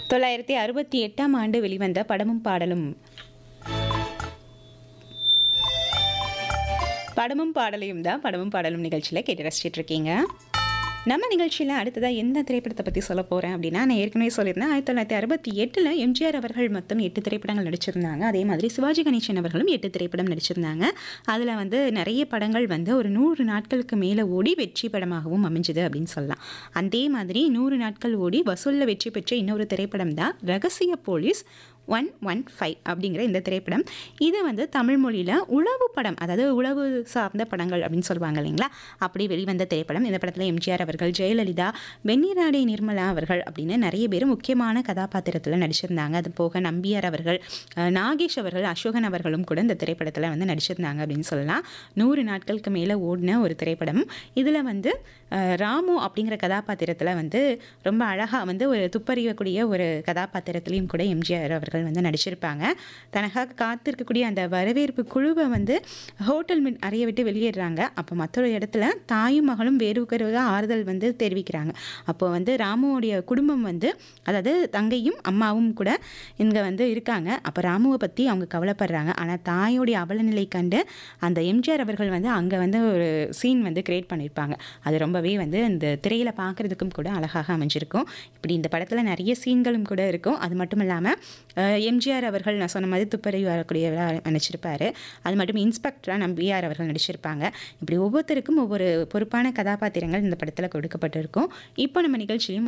தொள்ளாயிரத்தி அறுபத்தி எட்டாம் ஆண்டு வெளிவந்த படமும் பாடலும் படமும் பாடலையும் தான் படமும் பாடலும் நிகழ்ச்சியில் கேட்டு ரசிச்சிட்டு இருக்கீங்க நம்ம நிகழ்ச்சியில் அடுத்ததாக எந்த திரைப்படத்தை பற்றி சொல்ல போகிறேன் அப்படின்னா நான் ஏற்கனவே சொல்லியிருந்தேன் ஆயிரத்தி தொள்ளாயிரத்தி அறுபத்தி எட்டில் எம்ஜிஆர் அவர்கள் மொத்தம் எட்டு திரைப்படங்கள் நடிச்சிருந்தாங்க அதே மாதிரி சிவாஜி கணேசன் அவர்களும் எட்டு திரைப்படம் நடிச்சிருந்தாங்க அதில் வந்து நிறைய படங்கள் வந்து ஒரு நூறு நாட்களுக்கு மேலே ஓடி வெற்றி படமாகவும் அமைஞ்சுது அப்படின்னு சொல்லலாம் அதே மாதிரி நூறு நாட்கள் ஓடி வசூலில் வெற்றி பெற்ற இன்னொரு திரைப்படம் தான் ரகசிய போலீஸ் ஒன் ஒன் ஃபைவ் அப்படிங்கிற இந்த திரைப்படம் இது வந்து தமிழ் மொழியில் உளவு படம் அதாவது உளவு சார்ந்த படங்கள் அப்படின்னு சொல்லுவாங்க இல்லைங்களா அப்படி வெளிவந்த திரைப்படம் இந்த படத்தில் எம்ஜிஆர் அவர்கள் ஜெயலலிதா வெந்நீராடை நிர்மலா அவர்கள் அப்படின்னு நிறைய பேர் முக்கியமான கதாபாத்திரத்தில் நடிச்சிருந்தாங்க அது போக நம்பியார் அவர்கள் அஹ், நாகேஷ் அவர்கள் அசோகன் அவர்களும் கூட இந்த திரைப்படத்தில் வந்து நடிச்சிருந்தாங்க அப்படின்னு சொல்லலாம் நூறு நாட்களுக்கு மேலே ஓடின ஒரு திரைப்படம் இதில் வந்து அஹ், ராமு அப்படிங்கிற கதாபாத்திரத்தில் வந்து ரொம்ப அழகாக வந்து ஒரு துப்பறியக்கூடிய ஒரு கதாபாத்திரத்திலையும் கூட எம்ஜிஆர் அவர்கள் வந்து நடிச்சிருப்பாங்க தனக்காக காத்திருக்கக்கூடிய அந்த வரவேற்பு குழுவை வந்து ஹோட்டல் மின் அறையை விட்டு வெளியேறாங்க அப்போ மற்றொரு இடத்துல தாயும் மகளும் வேறுகிறதாக ஆறுதல் வந்து தெரிவிக்கிறாங்க அப்போ வந்து ராமுவோடைய குடும்பம் வந்து அதாவது தங்கையும் அம்மாவும் கூட இங்கே வந்து இருக்காங்க அப்போ ராமுவை பற்றி அவங்க கவலைப்படுறாங்க ஆனால் தாயோடைய அவலநிலை கண்டு அந்த எம்ஜிஆர் அவர்கள் வந்து அங்கே வந்து ஒரு சீன் வந்து கிரியேட் பண்ணியிருப்பாங்க அது ரொம்பவே வந்து இந்த திரையில் பார்க்குறதுக்கும் கூட அழகாக அமைஞ்சிருக்கும் இப்படி இந்த படத்தில் நிறைய சீன்களும் கூட இருக்கும் அது மட்டும் இல்லாமல் எம்ஜிஆர் அவர்கள் நான் சொன்ன மாதிரி துப்பறி வரக்கூடியவராக நடிச்சிருப்பாரு அது மட்டும் இன்ஸ்பெக்டராக நம்பியார் அவர்கள் நடிச்சிருப்பாங்க இப்படி ஒவ்வொருத்தருக்கும் ஒவ்வொரு பொறுப்பான கதாபாத்திரங்கள் இந்த படத்தில் கொடுக்கப்பட்டிருக்கும் இப்போ நம்ம நிகழ்ச்சியிலும்